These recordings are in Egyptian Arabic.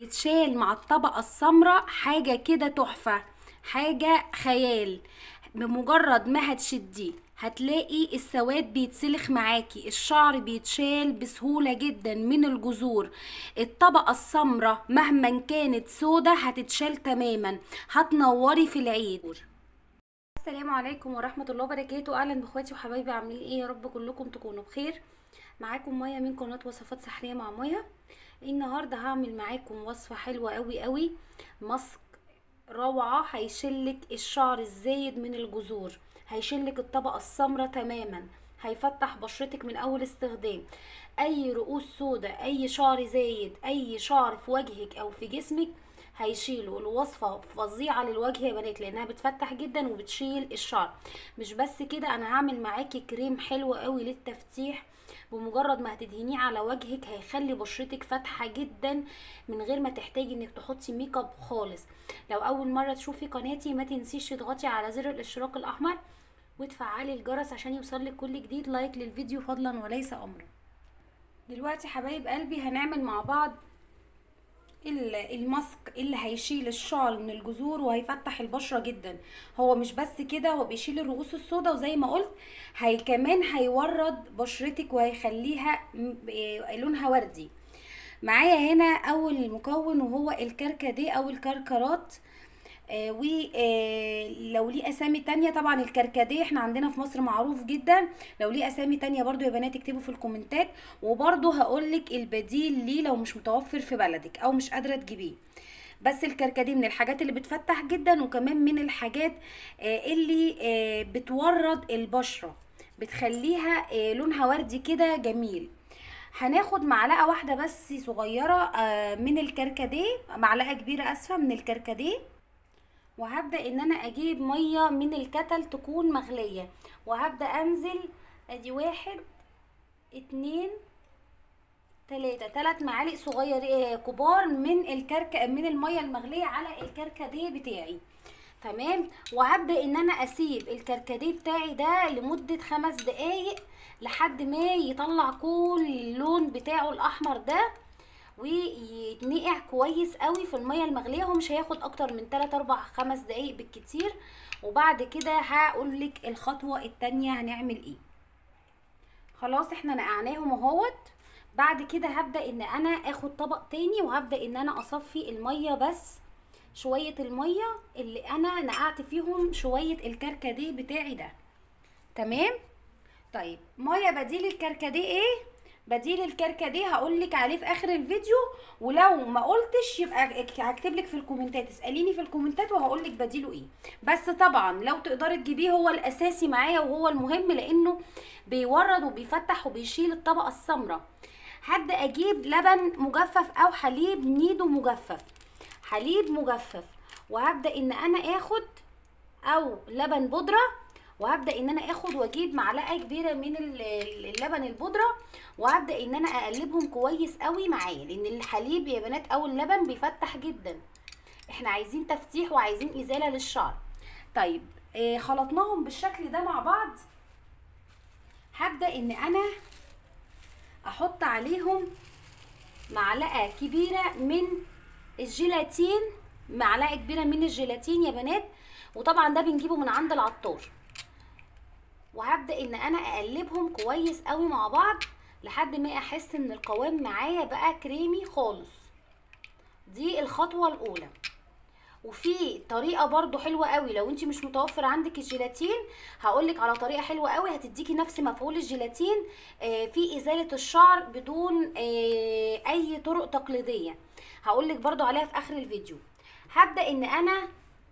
تتشال مع الطبقة السمراء حاجة كده تحفة حاجة خيال بمجرد ما هتشديه هتلاقي السواد بيتسلخ معاكي الشعر بيتشال بسهولة جدا من الجذور الطبقة السمراء مهما كانت سودة هتتشال تماما هتنوري في العيد السلام عليكم ورحمة الله وبركاته اهلا باخواتي وحبايبي عاملين ايه يا رب كلكم تكونوا بخير معاكم مية من قناة وصفات سحرية مع مية النهاردة هعمل معاكم وصفة حلوة قوي قوي ماسك روعة هيشلك الشعر الزايد من الجذور هيشلك الطبقة السمراء تماما هيفتح بشرتك من اول استخدام اي رؤوس سودة اي شعر زايد اي شعر في وجهك او في جسمك هيشيلوا الوصفة فظيعة للوجه يا بنات لانها بتفتح جدا وبتشيل الشعر مش بس كده انا هعمل معاكي كريم حلو قوي للتفتيح بمجرد ما هتدهنيه على وجهك هيخلي بشرتك فاتحة جدا من غير ما تحتاجي انك تحطي ميك اب خالص لو اول مرة تشوفي قناتي ما تنسيش تضغطي على زر الاشتراك الاحمر وتفعلي الجرس عشان يوصلك كل جديد لايك للفيديو فضلا وليس امرا دلوقتي حبايب قلبي هنعمل مع بعض الماسك اللي هيشيل الشعر من الجذور وهيفتح البشره جدا هو مش بس كده هو بيشيل الرؤوس السوداء وزي ما قلت هي كمان هيورد بشرتك وهيخليها لونها وردي معايا هنا اول مكون وهو الكركديه او الكركرات آه ولو ليه اسامي تانية طبعا الكركديه احنا عندنا في مصر معروف جدا لو ليه اسامي تانية برضو يا بنات اكتبوا في الكومنتات وبرضو هقولك البديل ليه لو مش متوفر في بلدك او مش قادرة تجيبيه بس الكركديه من الحاجات اللي بتفتح جدا وكمان من الحاجات آه اللي آه بتورد البشرة بتخليها لونها وردي كده جميل هناخد معلقة واحدة بس صغيرة من الكركديه معلقة كبيرة اسفة من الكركديه وهبدا ان انا اجيب ميه من الكتل تكون مغليه وهبدا انزل ادي واحد اتنين تلاتة تلات معالق صغير كبار من الكرك من الميه المغليه على الكركديه بتاعي تمام وهبدا ان انا اسيب الكركديه بتاعي ده لمده خمس دقايق لحد ما يطلع كل اللون بتاعه الاحمر ده ويتنقع كويس قوي في الميه المغليه هو مش هياخد اكتر من 3 4 5 دقايق بالكتير وبعد كده هقول لك الخطوه التانية هنعمل ايه خلاص احنا نقعناهم اهوت بعد كده هبدا ان انا اخد طبق تاني وهبدا ان انا اصفي الميه بس شويه الميه اللي انا نقعت فيهم شويه الكركديه بتاعي ده تمام طيب ميه بديل الكركديه ايه بديل الكركديه هقول لك عليه في اخر الفيديو ولو ما قلتش يبقى هكتب لك في الكومنتات اساليني في الكومنتات وهقول لك بديله ايه بس طبعا لو تقدري تجيبيه هو الاساسي معايا وهو المهم لانه بيورد وبيفتح وبيشيل الطبقه السمراء هبدا اجيب لبن مجفف او حليب نيدو مجفف حليب مجفف وهبدا ان انا اخد او لبن بودره وهبدا ان انا اخد واجيب معلقه كبيره من اللبن البودره وهبدا ان انا اقلبهم كويس قوي معايا لان الحليب يا بنات او اللبن بيفتح جدا احنا عايزين تفتيح وعايزين ازاله للشعر طيب آه خلطناهم بالشكل ده مع بعض هبدا ان انا احط عليهم معلقه كبيره من الجيلاتين معلقه كبيره من الجيلاتين يا بنات وطبعا ده بنجيبه من عند العطار وهبدا ان انا اقلبهم كويس قوي مع بعض لحد ما احس ان القوام معايا بقى كريمي خالص دي الخطوه الاولى وفي طريقه برضو حلوه قوي لو انت مش متوفر عندك الجيلاتين هقولك على طريقه حلوه قوي هتديكي نفس مفعول الجيلاتين آه في ازاله الشعر بدون آه اي طرق تقليديه هقولك برضو عليها في اخر الفيديو هبدا ان انا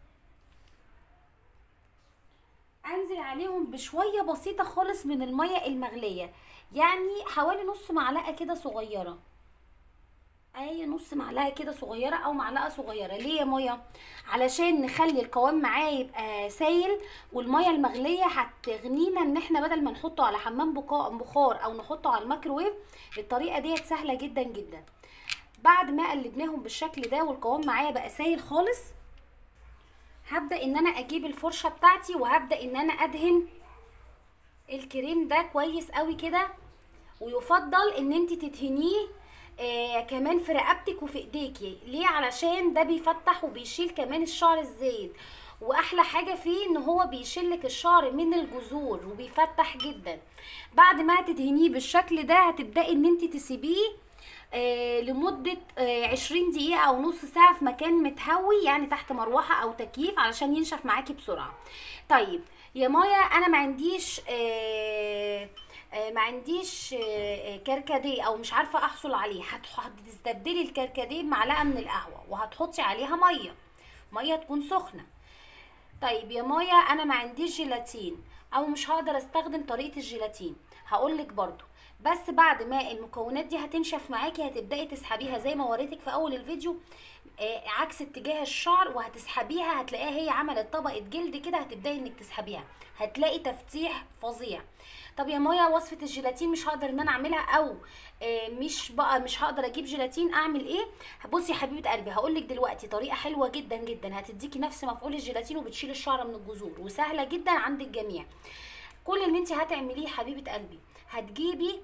انزل عليهم بشويه بسيطه خالص من الميه المغليه يعني حوالي نص معلقه كده صغيره اي نص معلقه كده صغيره او معلقه صغيره ليه يا ميه علشان نخلي القوام معاه يبقى سايل والميه المغليه هتغنينا ان احنا بدل ما نحطه على حمام بخار او نحطه على الميكروويف الطريقه ديت سهله جدا جدا بعد ما قلبناهم بالشكل ده والقوام معايا بقى سايل خالص هبدا ان انا اجيب الفرشه بتاعتي وهبدا ان انا ادهن الكريم ده كويس قوي كده ويفضل ان انت تدهنيه آه كمان في رقبتك وفي ايديكي ليه علشان ده بيفتح وبيشيل كمان الشعر الزايد واحلى حاجه فيه ان هو بيشيلك الشعر من الجذور وبيفتح جدا بعد ما هتدهنيه بالشكل ده هتبداي ان انت تسيبيه آه لمدة آه 20 دقيقة أو نص ساعة في مكان متهوي يعني تحت مروحة أو تكييف علشان ينشف معاكي بسرعة طيب يا مايا أنا ما عنديش آه آه، ما عنديش آه، آه، كركديه او مش عارفه احصل عليه هتح- هتستبدلي الكركديه بمعلقه من القهوه وهتحطي عليها ميه ميه تكون سخنه طيب يا مايا انا ما عنديش جيلاتين او مش هقدر استخدم طريقه الجيلاتين هقولك برضو بس بعد ما المكونات دي هتنشف معاكي هتبداي تسحبيها زي ما وريتك في اول الفيديو آه، عكس اتجاه الشعر وهتسحبيها هتلاقيها هي عملت طبقه جلد كده هتبداي انك تسحبيها هتلاقي تفتيح فظيع طب يا مايا وصفه الجيلاتين مش هقدر ان انا اعملها او آه، مش بقى مش هقدر اجيب جيلاتين اعمل ايه بصي يا حبيبه قلبي هقول لك دلوقتي طريقه حلوه جدا جدا هتديكي نفس مفعول الجيلاتين وبتشيل الشعر من الجذور وسهله جدا عند الجميع كل اللي انت هتعمليه حبيبه قلبي هتجيبي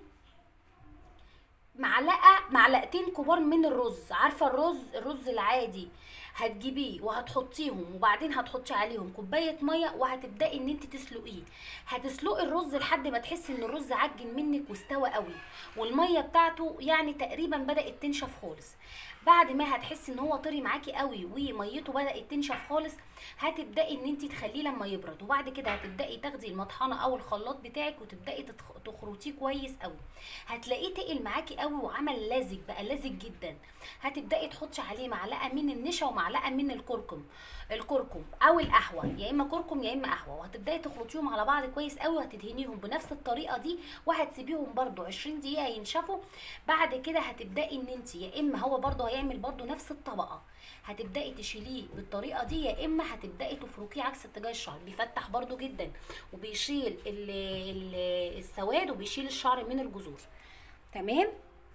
معلقه معلقتين كبار من الرز عارفه الرز الرز العادي هتجيبيه وهتحطيهم وبعدين هتحطي عليهم كوبايه ميه وهتبداي ان انت تسلقيه هتسلقي الرز لحد ما تحسي ان الرز عجن منك واستوى قوي والميه بتاعته يعني تقريبا بدات تنشف خالص بعد ما هتحسي ان هو طري معاكي قوي وميته بدات تنشف خالص هتبداي ان انت تخليه لما يبرد وبعد كده هتبداي تاخدي المطحنه او الخلاط بتاعك وتبداي تتخ- تخرطيه كويس قوي هتلاقيه تقل معاكي قوي وعمل لزج بقى لزج جدا هتبداي تحطي عليه معلقه من النشا ومعلقه من الكركم الكركم او القهوه يا اما كركم يا اما قهوه وهتبداي تخلطيهم على بعض كويس قوي وهتدهنيهم بنفس الطريقه دي وهتسيبيهم برده 20 دقيقه ينشفوا بعد كده هتبداي ان انت يا اما هو برده هيعمل برده نفس الطبقه هتبداي تشيليه بالطريقه دي يا اما هتبداي تفركيه عكس اتجاه الشعر بيفتح برده جدا وبيشيل ال- ال- السواد وبيشيل الشعر من الجذور تمام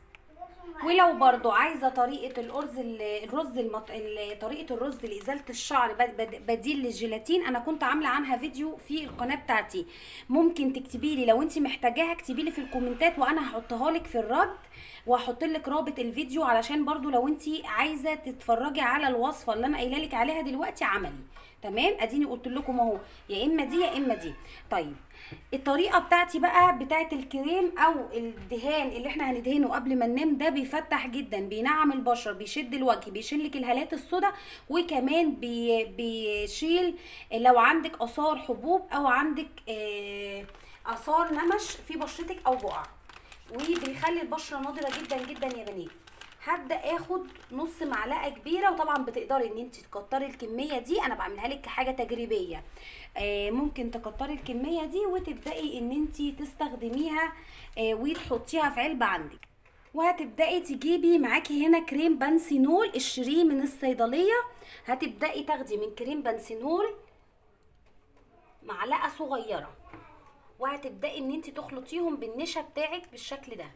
ولو برضو عايزه طريقه الارز ال- الرز المط... ال- طريقه الرز لازاله الشعر بد- بد- بديل للجيلاتين انا كنت عامله عنها فيديو في القناه بتاعتي ممكن تكتبي لي لو انت محتاجاها اكتبي لي في الكومنتات وانا هحطها لك في الرد وهحط لك رابط الفيديو علشان برضو لو انت عايزه تتفرجي على الوصفه اللي انا قايله لك عليها دلوقتي عملي تمام اديني قلت لكم اهو يا اما دي يا اما دي طيب الطريقه بتاعتي بقى بتاعت الكريم او الدهان اللي احنا هندهنه قبل ما ننام ده بيفتح جدا بينعم البشره بيشد الوجه بيشيل لك الهالات السوداء وكمان بي بيشيل لو عندك اثار حبوب او عندك آه، اثار نمش في بشرتك او بقع وبيخلي البشره نضره جدا جدا يا بنات هبدا اخد نص معلقه كبيره وطبعا بتقدري ان انت تكتري الكميه دي انا بعملها لك كحاجه تجريبيه آه ممكن تكتري الكميه دي وتبداي ان انت تستخدميها آه وتحطيها في علبه عندك وهتبداي تجيبي معاكي هنا كريم بانسينول اشتريه من الصيدليه هتبداي تاخدي من كريم بانسينول معلقه صغيره وهتبداي ان انت تخلطيهم بالنشا بتاعك بالشكل ده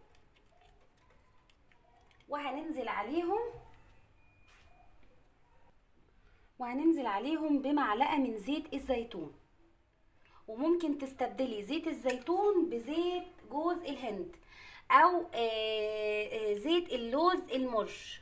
وهننزل عليهم وهننزل عليهم بمعلقه من زيت الزيتون وممكن تستبدلي زيت الزيتون بزيت جوز الهند او آه، آه، زيت اللوز المرش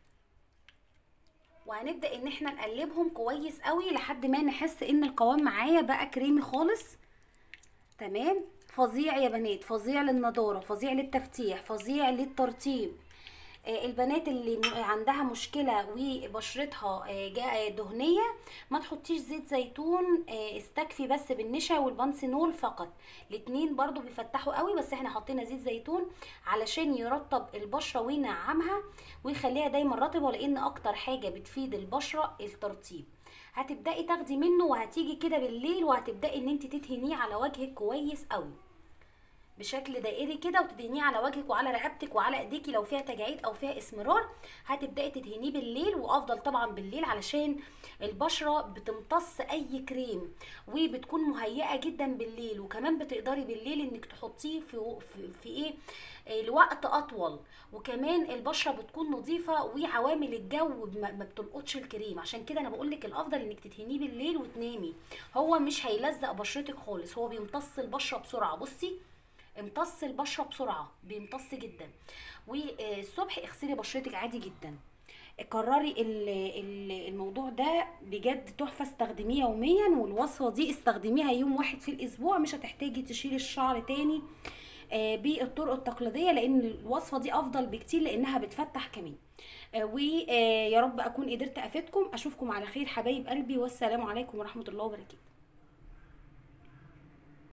وهنبدا ان احنا نقلبهم كويس قوي لحد ما نحس ان القوام معايا بقى كريمي خالص تمام فظيع يا بنات فظيع للنضاره فظيع للتفتيح فظيع للترطيب آه، البنات اللي م- عندها مشكله وبشرتها آه، جا- آه، دهنيه ما تحطيش زيت زيتون آه، استكفي بس بالنشا والبانسينول فقط الاتنين برضو بيفتحوا قوي بس احنا حطينا زيت زيتون علشان يرطب البشره وينعمها ويخليها دايما رطبه لان اكتر حاجه بتفيد البشره الترطيب هتبداي تاخدي منه وهتيجي كده بالليل وهتبداي ان انت تدهنيه على وجهك كويس قوي بشكل دائري كده وتدهنيه على وجهك وعلى رقبتك وعلى ايديكي لو فيها تجاعيد او فيها اسمرار هتبداي تدهنيه بالليل وافضل طبعا بالليل علشان البشره بتمتص اي كريم وبتكون مهيئه جدا بالليل وكمان بتقدري بالليل انك تحطيه في في, في ايه آه، لوقت اطول وكمان البشره بتكون نظيفه وعوامل الجو ما ما بتلقطش الكريم عشان كده انا بقول لك الافضل انك تدهنيه بالليل وتنامي هو مش هيلزق بشرتك خالص هو بيمتص البشره بسرعه بصي امتص البشره بسرعه بيمتص جدا والصبح اغسلي بشرتك عادي جدا كرري ال- ال- الموضوع ده بجد تحفه استخدميه يوميا والوصفه دي استخدميها يوم واحد في الاسبوع مش هتحتاجي تشيلي الشعر تاني آه، بالطرق التقليديه لان الوصفه دي افضل بكتير لانها بتفتح كمان ويا رب اكون قدرت افيدكم اشوفكم على خير حبايب قلبي والسلام عليكم ورحمه الله وبركاته